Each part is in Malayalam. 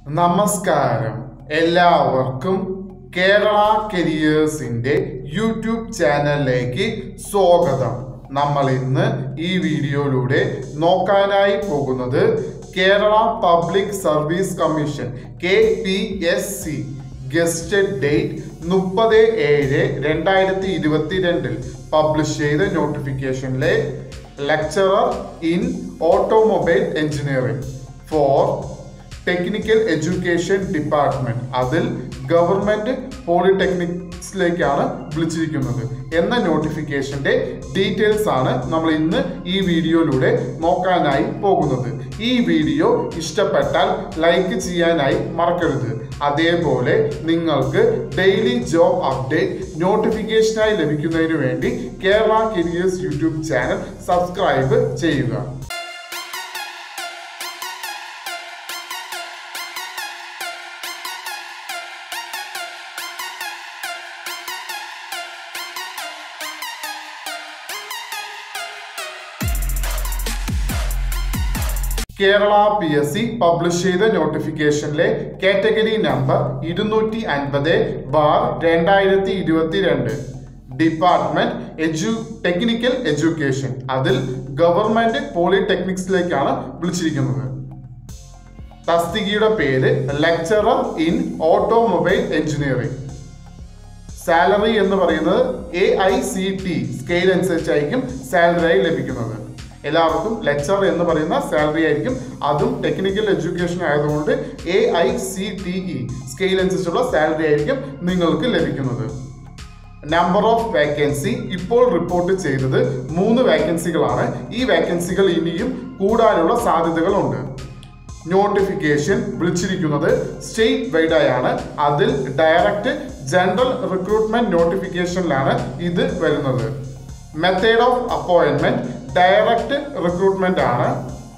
നമസ്കാരം എല്ലാവർക്കും കേരള കരിയേഴ്സിന്റെ യൂട്യൂബ് ചാനലിലേക്ക് സ്വാഗതം നമ്മൾ ഇന്ന് ഈ വീഡിയോയിലൂടെ നോക്കാനായി പോകുന്നത് Kerala public service commission K P S C gazetted date മുപ്പത് ഏഴ് രണ്ടായിരത്തി ഇരുപത്തിരണ്ടിൽ പബ്ലിഷ് ചെയ്ത നോട്ടിഫിക്കേഷനിലെ lecturer in automobile engineering for technical education department അതിൽ ഗവൺമെന്റ് പോളിടെക്നിക്സിലേക്കാണ് വിളിച്ചിരിക്കുന്നത് എന്ന നോട്ടിഫിക്കേഷന്റെ ഡീറ്റെയിൽസ് ആണ് നമ്മൾ ഇന്ന് ഈ വീഡിയോയിലൂടെ നോക്കാനായി പോകുന്നത് ഈ വീഡിയോ ഇഷ്ടപ്പെട്ടാൽ ലൈക്ക് ചെയ്യാനായി മറക്കരുത് അതേപോലെ നിങ്ങൾക്ക് ഡെയിലി ജോബ് അപ്ഡേറ്റ് നോട്ടിഫിക്കേഷനായി ലഭിക്കുന്നതിന് വേണ്ടി Kerala careers YouTube channel subscribe ചെയ്യുക Kerala P S C publish ചെയ്ത നോട്ടിഫിക്കേഷനിലെ കാറ്റഗറി നമ്പർ ഇരുന്നൂറ്റി അൻപത് ബാർ രണ്ടായിരത്തി ഇരുപത്തിരണ്ട് ഡിപ്പാർട്ട്മെന്റ് എഡ്യു ടെക്നിക്കൽ എഡ്യൂക്കേഷൻ അതിൽ ഗവൺമെന്റ് പോളിടെക്നിക്സിലേക്കാണ് വിളിച്ചിരിക്കുന്നത് തസ്തികയുടെ പേര് lecturer in automobile engineering salary എന്ന് പറയുന്നത് A I C T scale അനുസരിച്ചായിരിക്കും സാലറിയായി ലഭിക്കുന്നത് എല്ലാവർക്കും ലെക്ചർ എന്ന് പറയുന്ന സാലറി ആയിരിക്കും അതും ടെക്നിക്കൽ എഡ്യൂക്കേഷൻ ആയതുകൊണ്ട് A I C T E scale അനുസരിച്ചുള്ള സാലറി ആയിരിക്കും നിങ്ങൾക്ക് ലഭിക്കുന്നത് നമ്പർ ഓഫ് വേക്കൻസി ഇപ്പോൾ റിപ്പോർട്ട് ചെയ്തത് മൂന്ന് വേക്കൻസികളാണ് ഈ വേക്കൻസികൾ ഇനിയും കൂടാനുള്ള സാധ്യതകളുണ്ട് നോട്ടിഫിക്കേഷൻ വിളിച്ചിരിക്കുന്നത് സ്റ്റേറ്റ് വൈഡായാണ് അതിൽ ഡയറക്റ്റ് ജനറൽ റിക്രൂട്ട്മെന്റ് നോട്ടിഫിക്കേഷനിലാണ് ഇത് വരുന്നത് method of appointment direct recruitment ആണ്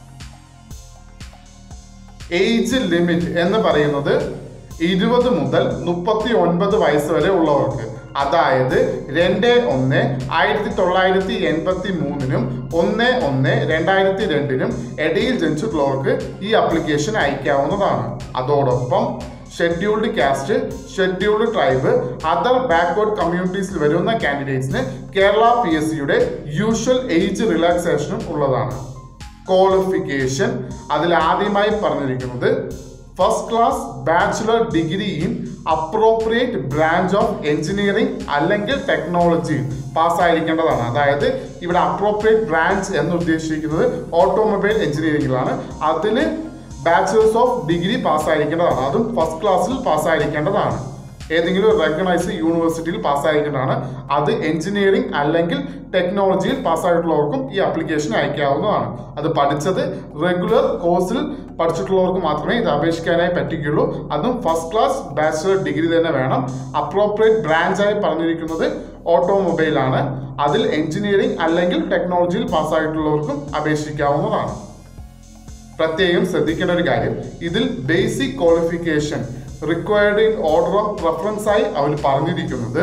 ഏജ് ലിമിറ്റ് എന്ന് പറയുന്നത് ഇരുപത് മുതൽ മുപ്പത്തി ഒൻപത് വയസ്സ് വരെ ഉള്ളവർക്ക് അതായത് രണ്ട് ഒന്ന് ആയിരത്തി തൊള്ളായിരത്തി എൺപത്തി മൂന്നിനും ഒന്ന് ഒന്ന് രണ്ടായിരത്തി രണ്ടിനും ഇടയിൽ ജനിച്ചിട്ടുള്ളവർക്ക് ഈ അപ്ലിക്കേഷൻ അയക്കാവുന്നതാണ് അതോടൊപ്പം scheduled caste scheduled tribe other backward കമ്മ്യൂണിറ്റീസിൽ വരുന്ന കാൻഡിഡേറ്റ്സിന് കേരള പി എസ് സിയുടെ യൂഷ്വൽ ഏജ് റിലാക്സേഷനും ഉള്ളതാണ് ക്വാളിഫിക്കേഷൻ അതിൽ ആദ്യമായി പറഞ്ഞിരിക്കുന്നത് first class bachelor degree in appropriate branch of engineering അല്ലെങ്കിൽ ടെക്നോളജി പാസ്സായിരിക്കേണ്ടതാണ് അതായത് ഇവിടെ അപ്രോപ്രിയേറ്റ് ബ്രാഞ്ച് എന്ന് ഉദ്ദേശിക്കുന്നത് ഓട്ടോമൊബൈൽ എഞ്ചിനീയറിംഗിലാണ് അതിൽ ബാച്ചുലേഴ്സ് ഓഫ് ഡിഗ്രി പാസ്സായിരിക്കേണ്ടതാണ് അതും ഫസ്റ്റ് ക്ലാസ്സിൽ പാസ്സായിരിക്കേണ്ടതാണ് ഏതെങ്കിലും റെക്കഗ്നൈസ് യൂണിവേഴ്സിറ്റിയിൽ പാസ്സായിരിക്കേണ്ടതാണ് അത് എഞ്ചിനീയറിംഗ് അല്ലെങ്കിൽ ടെക്നോളജിയിൽ പാസ്സായിട്ടുള്ളവർക്കും ഈ ആപ്ലിക്കേഷൻ അയക്കാവുന്നതാണ് അത് പഠിച്ചത് റെഗുലർ കോഴ്സിൽ പഠിച്ചിട്ടുള്ളവർക്ക് മാത്രമേ ഇത് അപേക്ഷിക്കാനായി പറ്റുകയുള്ളൂ അതും ഫസ്റ്റ് ക്ലാസ് ബാച്ചുലർ ഡിഗ്രി തന്നെ വേണം അപ്രോപ്രിയേറ്റ് ബ്രാഞ്ചായി പറഞ്ഞിരിക്കുന്നത് ഓട്ടോമൊബൈലാണ് അതിൽ എഞ്ചിനീയറിംഗ് അല്ലെങ്കിൽ ടെക്നോളജിയിൽ പാസ്സായിട്ടുള്ളവർക്കും അപേക്ഷിക്കാവുന്നതാണ് പ്രത്യേകം ശ്രദ്ധിക്കേണ്ട ഒരു കാര്യം ഇതിൽ basic qualification required in order of preference ആയി അവർ പറഞ്ഞിരിക്കുന്നത്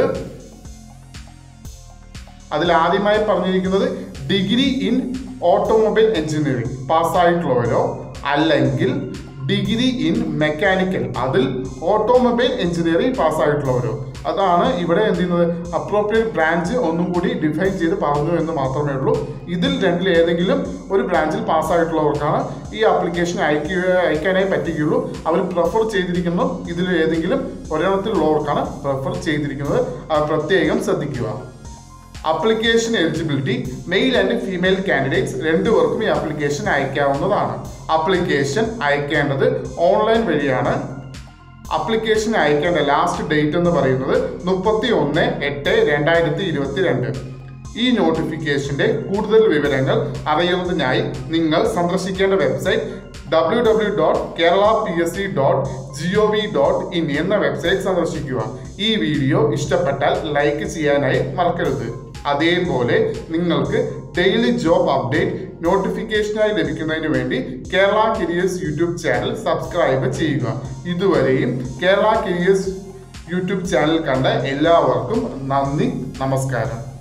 അതിൽ ആദ്യമായി പറഞ്ഞിരിക്കുന്നത് ഡിഗ്രി ഇൻ ഓട്ടോമൊബൈൽ എഞ്ചിനീയറിംഗ് പാസ്സായിട്ടുള്ളവരോ അല്ലെങ്കിൽ ഡിഗ്രി ഇൻ മെക്കാനിക്കൽ അതിൽ ഓട്ടോമൊബൈൽ എഞ്ചിനീയറിംഗ് പാസ്സായിട്ടുള്ളവരോ അതാണ് ഇവിടെ എന്ത് ചെയ്യുന്നത് അപ്രോപ്രിയേറ്റ് ബ്രാഞ്ച് ഒന്നും കൂടി ഡിഫൈൻ ചെയ്ത് പറഞ്ഞു എന്ന് മാത്രമേ ഉള്ളൂ ഇതിൽ രണ്ടിൽ ഏതെങ്കിലും ഒരു ബ്രാഞ്ചിൽ പാസ്സായിട്ടുള്ളവർക്കാണ് ഈ ആപ്ലിക്കേഷൻ അയക്കുക അയക്കാനായി പറ്റുകയുള്ളൂ അവർ പ്രിഫർ ചെയ്തിരിക്കുന്നത് ഇതിൽ ഏതെങ്കിലും ഒരെണ്ണത്തിലുള്ളവർക്കാണ് പ്രിഫർ ചെയ്തിരിക്കുന്നത് അത് പ്രത്യേകം ശ്രദ്ധിക്കുക application eligibility male and female candidates രണ്ടുപേർക്കും ഈ ആപ്ലിക്കേഷൻ അയക്കാവുന്നതാണ് അപ്ലിക്കേഷൻ അയക്കേണ്ടത് ഓൺലൈൻ വഴിയാണ് അപ്ലിക്കേഷൻ അയക്കേണ്ട ലാസ്റ്റ് ഡേറ്റ് എന്ന് പറയുന്നത് മുപ്പത്തി ഒന്ന് എട്ട് രണ്ടായിരത്തി ഇരുപത്തി രണ്ട് ഈ നോട്ടിഫിക്കേഷന്റെ കൂടുതൽ വിവരങ്ങൾ അറിയുന്നതിനായി നിങ്ങൾ സന്ദർശിക്കേണ്ട website W W dot Kerala P S C dot G O V dot in എന്ന വെബ്സൈറ്റ് സന്ദർശിക്കുക ഈ വീഡിയോ ഇഷ്ടപ്പെട്ടാൽ ലൈക്ക് ചെയ്യാനായി മറക്കരുത് അതേപോലെ നിങ്ങൾക്ക് ഡെയിലി ജോബ് അപ്ഡേറ്റ് നോട്ടിഫിക്കേഷനായി ലഭിക്കുന്നതിന് വേണ്ടി Kerala careers YouTube channel subscribe ചെയ്യുക ഇതുവരെയും കേരള കരിയേഴ്സ് യൂട്യൂബ് ചാനൽ കണ്ട എല്ലാവർക്കും നന്ദി നമസ്കാരം